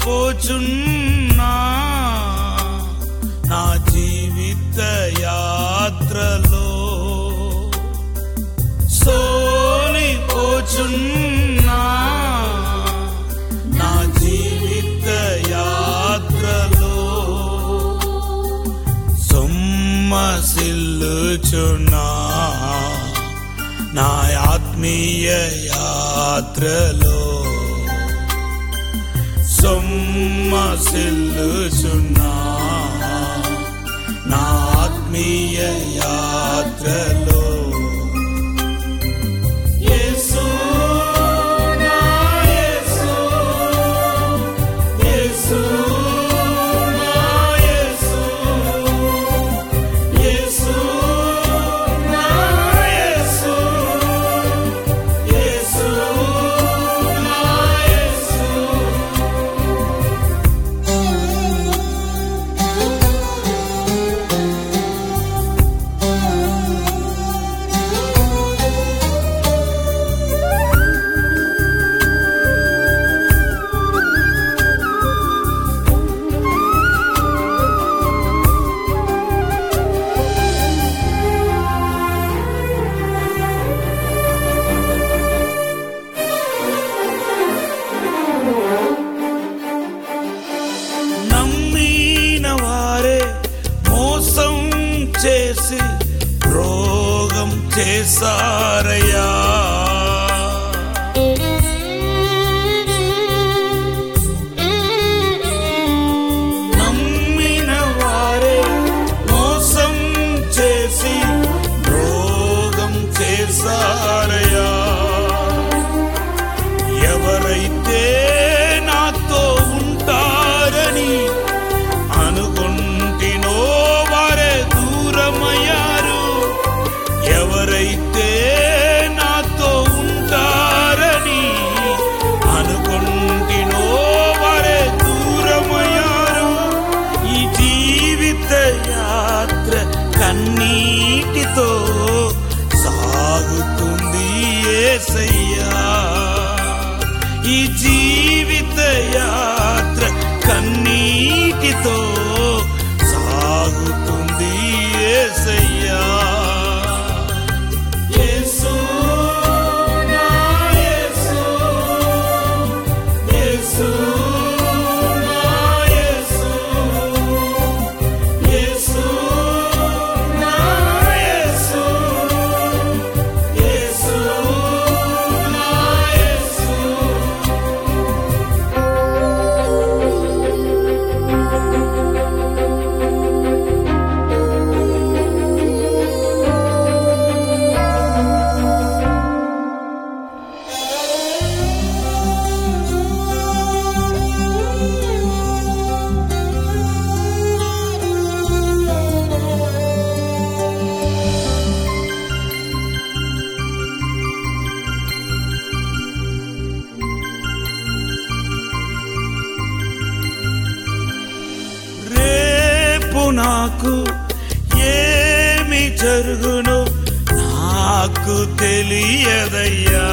సోలిపోచున్నా నా జీవిత యాత్రలో సోలిపోచున్నా నా జీవిత యాత్రలో సొమ్మసిల్లుచున్నా నా ఆత్మీయ యాత్రలో సొమ్మసిల్లుచున్నా నా ఆత్మీయ యాత్రలో యేసు నా యేసు యేసు నా యేసు యేసు నా యేసు యేసు నా యేసు నమ్మిన వారే మోసం చేసి రోగం చేసారయ్యా నమ్మిన వారే మోసం చేసి రోగం చేసారయ్యా ఎవరైతే నాతో ఉంటారని అనుకుంటినో వారే దూరమయ్యారు ఎవరైతే నాతో ఉంటారని అనుకుంటినో వారే దూరమయ్యారు ఈ జీవిత యాత్ర కన్నీటితో సాగుతుంది ఏసయ్యా ఈ జీవిత యాత్ర కన్నీటితో సాగుతుంది ఏసయ్యా యేసు నా యేసు యేసు నా యేసు యేసు నా యేసు యేసు నా యేసు రేపు నాకు ఏమి జరుగును నాకు తెలియదయ్యా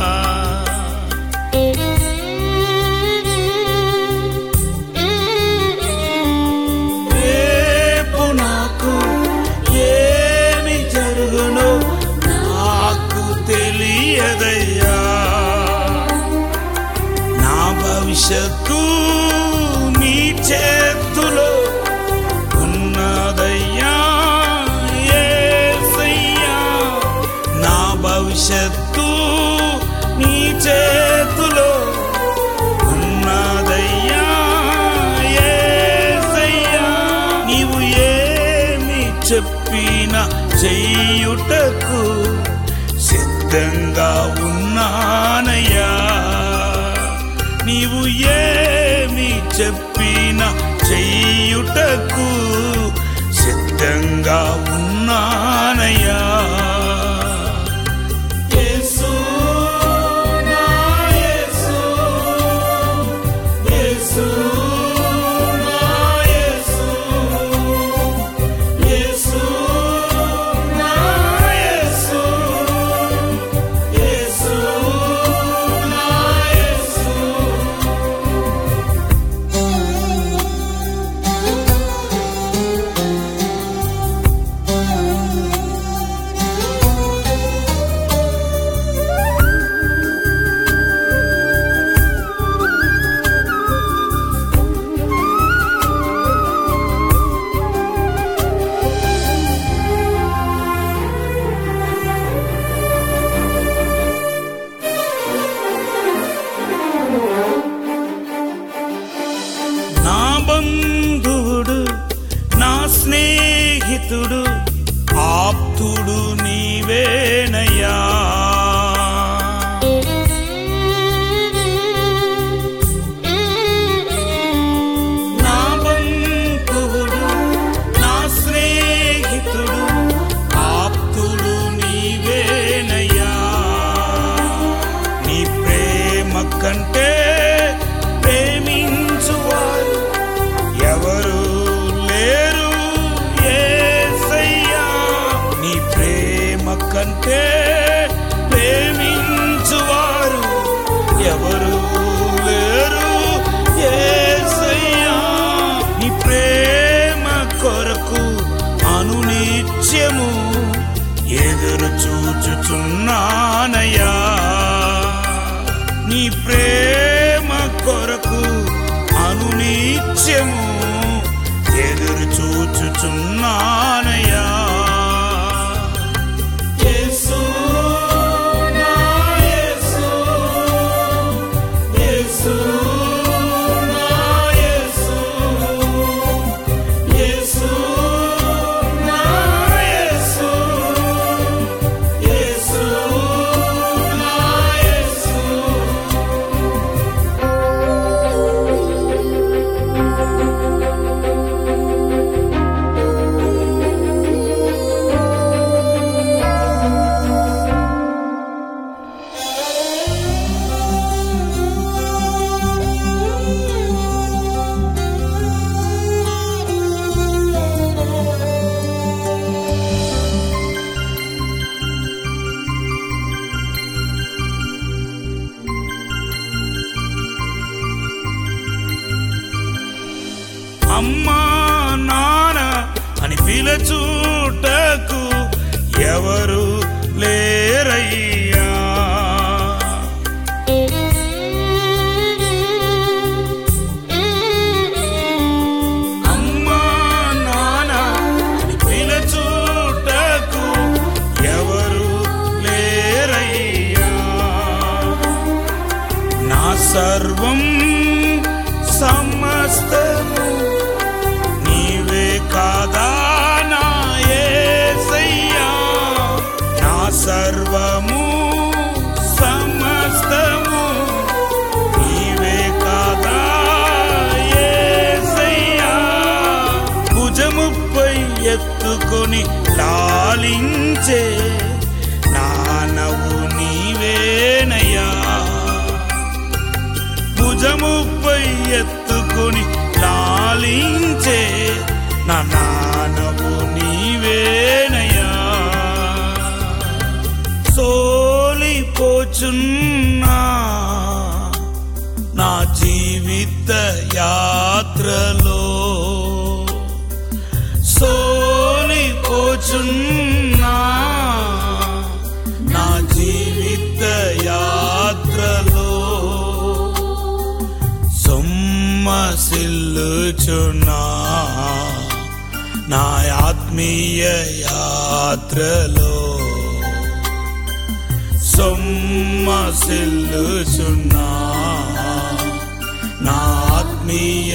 రేపు నాకు ఏమి జరుగును నాకు తెలియదయ్యా నా భవిష్యత్తు నీ చేతులో ఉన్నదయ్యా యేసయ్యా నా భవిష్యత్తు నీ చేతులో ఉన్నదయ్యా యేసయ్యా నీవు ఏమి చెప్పిన చెయ్యుటకు సిద్ధంగా ఉన్నానయ్యా నీవు ఏమి చెప్పిన చెయ్యుటకు సిద్ధంగా ఉన్నానయ్యా యేసు నా యేసు యేసు నా యేసు యేసు నా యేసు యేసు నా యేసు కంటే ప్రేమించువారు ఎవరు లేరు యేసయ్యా నీ ప్రేమ కంటే ప్రేమించువారు ఎవరు లేరు యేసయ్యా నీ ప్రేమ కొరకు అనునిత్యము ఎదురు చూచుచున్నానయ్యా నీ ప్రేమ కొరకు అనునిత్యము ఎదురు చూచుచున్నానయ్యా యేసు నా యేసు యేసు నా యేసు యేసు నా యేసు యేసు నా యేసు అమ్మా నాన్న అని పిలచూటకు ఎవరు లేరయ్యా అమ్మా నాన్న అని పిలచూటకు ఎవరు లేరయ్యా నా సర్వం సమస్తము నీవే కాదా నా యేసయ్యా నా సర్వము సమస్తము నీవే కాదా యేసయ్యా భుజముపై ఎత్తుకొని లాలించే నానవు నీవేనయ్యా భుజముపై ఎత్తుకొని లాలించే నా నానవు నీవేనయ్యా సోలిపోచున్నా నా జీవిత యాత్రలో సోలిపోచున్నా నా జీవిత యాత్రలో సొమ్మసిల్లుచున్నా నా ఆత్మీయ యాత్రలో సొమ్మసిల్లుచున్నా నా ఆత్మీయ